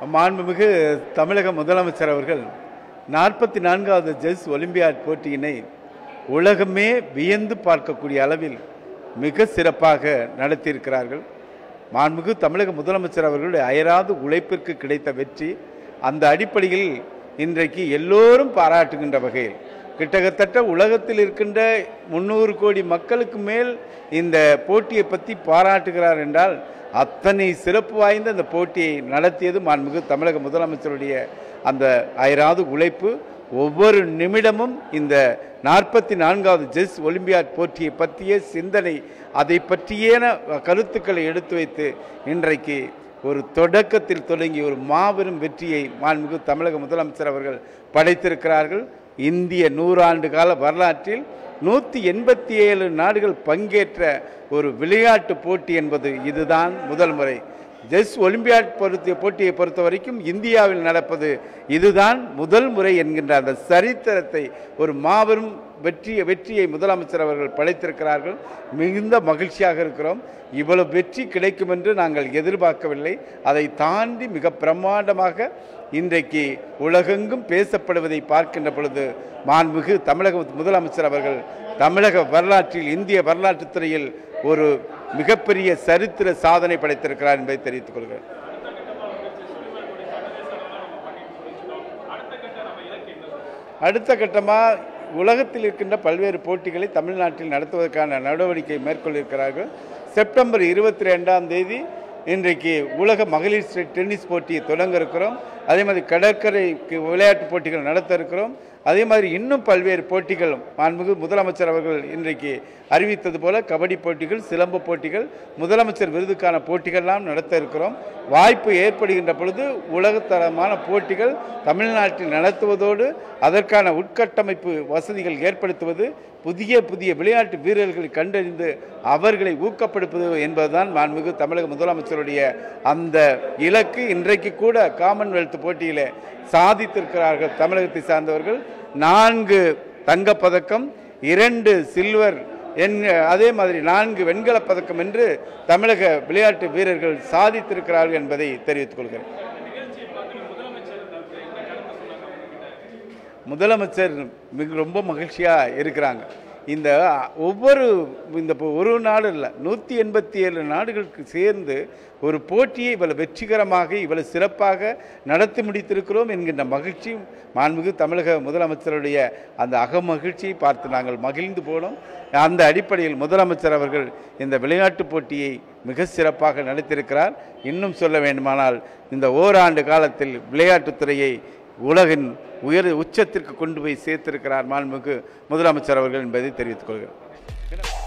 மாண்புமிகு தமிழக முதலமைச்சர் அவர்கள் நாற்பத்தி நான்காவது செஸ் ஒலிம்பியாட் போட்டியினை உலகமே வியந்து பார்க்கக்கூடிய அளவில் மிக சிறப்பாக நடத்தியிருக்கிறார்கள் மாண்புமிகு தமிழக முதலமைச்சர் அவர்களுடைய அயராது உழைப்பிற்கு கிடைத்த வெற்றி அந்த அடிப்படையில் இன்றைக்கு எல்லோரும் பாராட்டுகின்ற வகையில் கிட்டத்தட்ட உலகத்தில் இருக்கின்ற முந்நூறு கோடி மக்களுக்கு மேல் இந்த போட்டியை பற்றி பாராட்டுகிறார் என்றால் அத்தனை சிறப்பு வாய்ந்த இந்த போட்டியை நடத்தியது மாண்புமிகு தமிழக முதலமைச்சருடைய அந்த அயராது உழைப்பு ஒவ்வொரு நிமிடமும் இந்த நாற்பத்தி நான்காவது செஸ் ஒலிம்பியாட் போட்டியை பற்றிய சிந்தனை அதை பற்றியன கருத்துக்களை எடுத்து வைத்து இன்றைக்கு ஒரு தொடக்கத்தில் தொடங்கி ஒரு மாபெரும் வெற்றியை மாண்புமிகு தமிழக முதலமைச்சர் அவர்கள் படைத்திருக்கிறார்கள் இந்திய நூறாண்டு கால வரலாற்றில் நூற்றி எண்பத்தி ஏழு நாடுகள் பங்கேற்ற ஒரு விளையாட்டு போட்டி என்பது இதுதான் முதல் முறை செஸ் ஒலிம்பியாட் பொறுத்த போட்டியை பொறுத்த வரைக்கும் இந்தியாவில் நடப்பது இதுதான் முதல் முறை என்கின்ற அந்த சரித்திரத்தை ஒரு மாபெரும் வெற்றியை வெற்றியை முதலமைச்சர் அவர்கள் படைத்திருக்கிறார்கள் மிகுந்த மகிழ்ச்சியாக இருக்கிறோம் இவ்வளவு வெற்றி கிடைக்கும் என்று நாங்கள் எதிர்பார்க்கவில்லை அதை தாண்டி மிக பிரம்மாண்டமாக இன்றைக்கு உலகெங்கும் பேசப்படுவதை பார்க்கின்ற பொழுது மாண்புமிகு தமிழக முதலமைச்சர் அவர்கள் தமிழக வரலாற்றில் இந்திய வரலாற்றுத் துறையில் ஒரு மிகப்பெரிய சரித்திர சாதனை படைத்திருக்கிறார் என்பதை தெரிவித்துக் கொள்கிறேன் அடுத்த கட்டமாக உலகத்தில் இருக்கின்ற பல்வேறு போட்டிகளை தமிழ்நாட்டில் நடத்துவதற்கான நடவடிக்கை மேற்கொண்டிருக்கிறார்கள் செப்டம்பர் இருபத்தி ரெண்டாம் தேதி இன்றைக்கு உலக மகளிர் ஸ்டே- டென்னிஸ் போட்டியை தொடங்க இருக்கிறோம் அதே மாதிரி கடற்கரை விளையாட்டு போட்டிகள் நடத்த இருக்கிறோம் அதே மாதிரி இன்னும் பல்வேறு போட்டிகள் மாண்புமிகு முதலமைச்சர் அவர்கள் இன்றைக்கு அறிவித்தது போல கபடி போட்டிகள் சிலம்பு போட்டிகள் முதலமைச்சர் விருதுக்கான போட்டிகள்லாம் நடத்த இருக்கிறோம் வாய்ப்பு ஏற்படுகின்ற பொழுது உலகத்தரமான போட்டிகள் தமிழ்நாட்டில் நடத்துவதோடு அதற்கான உட்கட்டமைப்பு வசதிகள் ஏற்படுத்துவது புதிய புதிய விளையாட்டு வீரர்களை கண்டறிந்து அவர்களை ஊக்கப்படுத்துவது என்பதுதான் மாண்புமிகு தமிழக முதலமைச்சருடைய அந்த இலக்கு இன்றைக்கு கூட காமன்வெல்த் போட்டியிலே சாதித்திருக்கிறார்கள் தமிழகத்தை சார்ந்தவர்கள் நான்கு தங்கப்பதக்கம் இரண்டு சில்வர் என் அதே மாதிரி நான்கு வெண்கலப் பதக்கம் என்று தமிழக விளையாட்டு வீரர்கள் சாதித்திருக்கிறார்கள் என்பதை தெரிவித்துக் கொள்கிறேன் முதலமைச்சர் மிக ரொம்ப மகிழ்ச்சியாக இருக்கிறாங்க இந்த ஒவ்வொரு இந்த இப்போ ஒரு நாடு இல்லை நூற்றி எண்பத்தி ஏழு நாடுகளுக்கு சேர்ந்து ஒரு போட்டியை இவ்வளவு வெற்றிகரமாக இவ்வளவு சிறப்பாக நடத்தி முடித்திருக்கிறோம் என்கின்ற மகிழ்ச்சி மாண்புமிகு தமிழக முதலமைச்சருடைய அந்த அகமகிழ்ச்சியை பார்த்து நாங்கள் மகிழ்ந்து போனோம் அந்த அடிப்படையில் முதலமைச்சர் அவர்கள் இந்த விளையாட்டுப் போட்டியை மிக சிறப்பாக நடத்தியிருக்கிறார் இன்னும் சொல்ல வேண்டுமானால் இந்த ஓராண்டு காலத்தில் விளையாட்டுத்துறையை உலகின் உயர் உச்சத்திற்கு கொண்டு போய் சேர்த்திருக்கிறார் மாண்புமிகு முதலமைச்சர் அவர்கள் என்பதை தெரிவித்துக் கொள்கிறேன்